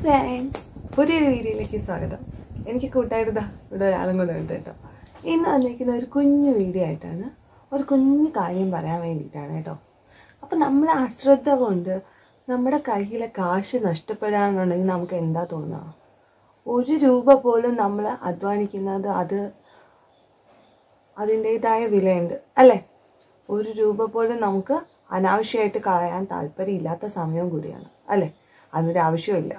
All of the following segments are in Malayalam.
ഫ്രണ്ട്സ് പുതിയൊരു വീഡിയോയിലേക്ക് സ്വാഗതം എനിക്ക് കൂട്ടായിട്ട് ദാ ഇവിടെ ഒരാളും കൂടെ ഉണ്ട് കേട്ടോ ഇന്ന് വന്നിരിക്കുന്ന ഒരു കുഞ്ഞു വീഡിയോ ആയിട്ടാണ് ഒരു കുഞ്ഞു കാര്യം പറയാൻ വേണ്ടിയിട്ടാണ് കേട്ടോ അപ്പം നമ്മൾ അശ്രദ്ധ കൊണ്ട് നമ്മുടെ കയ്യിലെ കാശ് നഷ്ടപ്പെടാന്നുണ്ടെങ്കിൽ നമുക്ക് എന്താ തോന്നുക ഒരു രൂപ പോലും നമ്മൾ അധ്വാനിക്കുന്നത് അത് അതിൻ്റെതായ വിലയുണ്ട് അല്ലേ ഒരു രൂപ പോലും നമുക്ക് അനാവശ്യമായിട്ട് കളയാൻ താല്പര്യമില്ലാത്ത സമയം കൂടിയാണ് അല്ലേ അതിൻ്റെ ആവശ്യമില്ല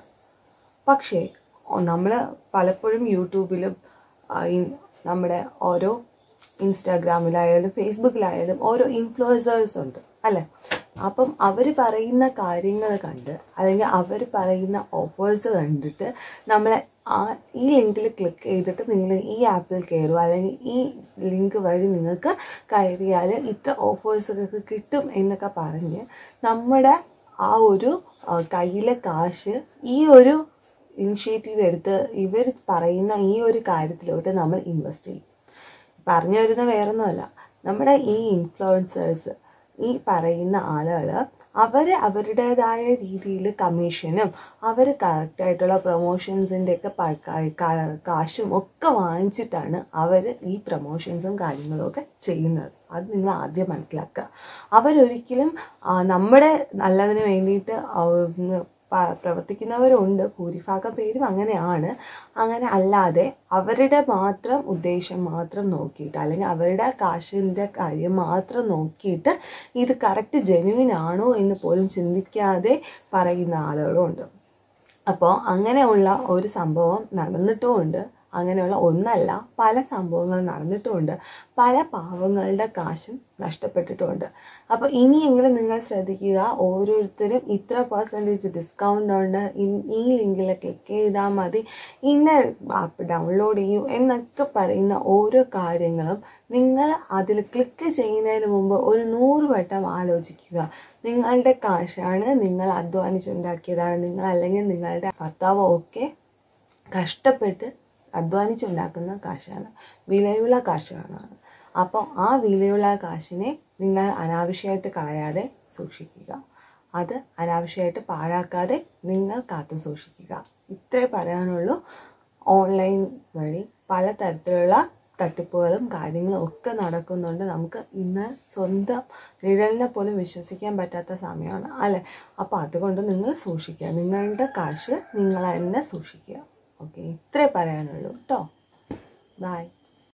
പക്ഷേ നമ്മൾ പലപ്പോഴും യൂട്യൂബിലും ആ, ഇൻ- നമ്മുടെ ഓരോ ഇൻസ്റ്റാഗ്രാമിലായാലും ഫേസ്ബുക്കിലായാലും ഓരോ ഇൻഫ്ലുവൻസേഴ്സ് ഉണ്ട് അല്ലേ അപ്പം അവർ പറയുന്ന കാര്യങ്ങൾ കണ്ട് അല്ലെങ്കിൽ അവർ പറയുന്ന ഓഫേഴ്സ് കണ്ടിട്ട് നമ്മൾ ആ ഈ ലിങ്കിൽ ക്ലിക്ക് ചെയ്തിട്ട് നിങ്ങൾ ഈ ആപ്പിൽ കയറുക അല്ലെങ്കിൽ ഈ ലിങ്ക് വഴി നിങ്ങൾക്ക് കയറിയാൽ ഇത്ര ഓഫേഴ്സൊക്കെ കിട്ടും എന്നൊക്കെ പറഞ്ഞ് നമ്മുടെ ആ ഒരു ആ, കയ്യിലെ കാശ് ഈ ഒരു ഇനിഷ്യേറ്റീവ് എടുത്ത് ഇവർ പറയുന്ന ഈ ഒരു കാര്യത്തിലോട്ട് നമ്മൾ ഇൻവെസ്റ്റ് ചെയ്യും പറഞ്ഞു വരുന്ന വേറൊന്നുമല്ല നമ്മുടെ ഈ ഇൻഫ്ലുവൻസേഴ്സ് ഈ പറയുന്ന ആളുകൾ അവർ അവരുടേതായ രീതിയിൽ കമ്മീഷനും അവർ കറക്റ്റായിട്ടുള്ള പ്രൊമോഷൻസിൻ്റെ ഒക്കെ പ- കാ- കാ- കാശും ഒക്കെ വാങ്ങിച്ചിട്ടാണ് അവർ ഈ പ്രൊമോഷൻസും കാര്യങ്ങളും ഒക്കെ ചെയ്യുന്നത് അത് നിങ്ങൾ ആദ്യം മനസ്സിലാക്കുക അവരൊരിക്കലും ആ, നമ്മുടെ നല്ലതിന് വേണ്ടിയിട്ട് ആ, ഒന്ന് പ- പ്രവർത്തിക്കുന്നവരുണ്ട് ഭൂരിഭാഗം പേരും അങ്ങനെയാണ് അങ്ങനെ അല്ലാതെ അവരുടെ മാത്രം ഉദ്ദേശം മാത്രം നോക്കിയിട്ട് അല്ലെങ്കിൽ അവരുടെ കാശിൻ്റെ കാര്യം മാത്രം നോക്കിയിട്ട് ഇത് കറക്റ്റ് ജെന്യുവിൻ ആണോ എന്ന് പോലും ചിന്തിക്കാതെ പറയുന്ന ആളുകളും ഉണ്ട് അപ്പോൾ അങ്ങനെയുള്ള ഒരു സംഭവം നടന്നിട്ടുമുണ്ട് അങ്ങനെയുള്ള ഒന്നല്ല പല സംഭവങ്ങൾ നടന്നിട്ടുമുണ്ട് പല പാവങ്ങളുടെ കാശും നഷ്ടപ്പെട്ടിട്ടുമുണ്ട് അപ്പോൾ ഇനിയെങ്കിലും നിങ്ങൾ ശ്രദ്ധിക്കുക ഓരോരുത്തരും ഇത്ര പെർസെൻറ്റേജ് ഡിസ്കൗണ്ട് ഉണ്ട് ഇൻ- ഈ ലിങ്കിൽ ക്ലിക്ക് ചെയ്താൽ മതി ഇന്ന ആപ്പ് ഡൗൺലോഡ് ചെയ്യൂ എന്നൊക്കെ പറയുന്ന ഓരോ കാര്യങ്ങളും നിങ്ങൾ അതിൽ ക്ലിക്ക് ചെയ്യുന്നതിന് മുമ്പ് ഒരു നൂറ് വട്ടം ആലോചിക്കുക നിങ്ങളുടെ കാശാണ് നിങ്ങൾ അധ്വാനിച്ചുണ്ടാക്കിയതാണ് നിങ്ങൾ അല്ലെങ്കിൽ നിങ്ങളുടെ ഭർത്താവോ ഒക്കെ കഷ്ടപ്പെട്ട് അധ്വാനിച്ചുണ്ടാക്കുന്ന കാശാണ് വിലയുള്ള കാശാണ് അപ്പോൾ ആ വിലയുള്ള കാശിനെ നിങ്ങൾ അനാവശ്യമായിട്ട് കളയാതെ സൂക്ഷിക്കുക അത് അനാവശ്യമായിട്ട് പാഴാക്കാതെ നിങ്ങൾ കാത്തു സൂക്ഷിക്കുക ഇത്രേ പറയാനുള്ളൂ ഓൺലൈൻ വഴി പലതരത്തിലുള്ള തട്ടിപ്പുകളും കാര്യങ്ങളും ഒക്കെ നടക്കുന്നുണ്ട് നമുക്ക് ഇന്ന് സ്വന്തം നിഴലിനെ പോലും വിശ്വസിക്കാൻ പറ്റാത്ത സമയമാണ് അല്ലേ അപ്പോൾ അതുകൊണ്ട് നിങ്ങൾ സൂക്ഷിക്കുക നിങ്ങളുടെ കാശ് നിങ്ങൾ തന്നെ സൂക്ഷിക്കുക ഓക്കെ ഇത്രേ പറയാനുള്ളൂ കേട്ടോ ബൈ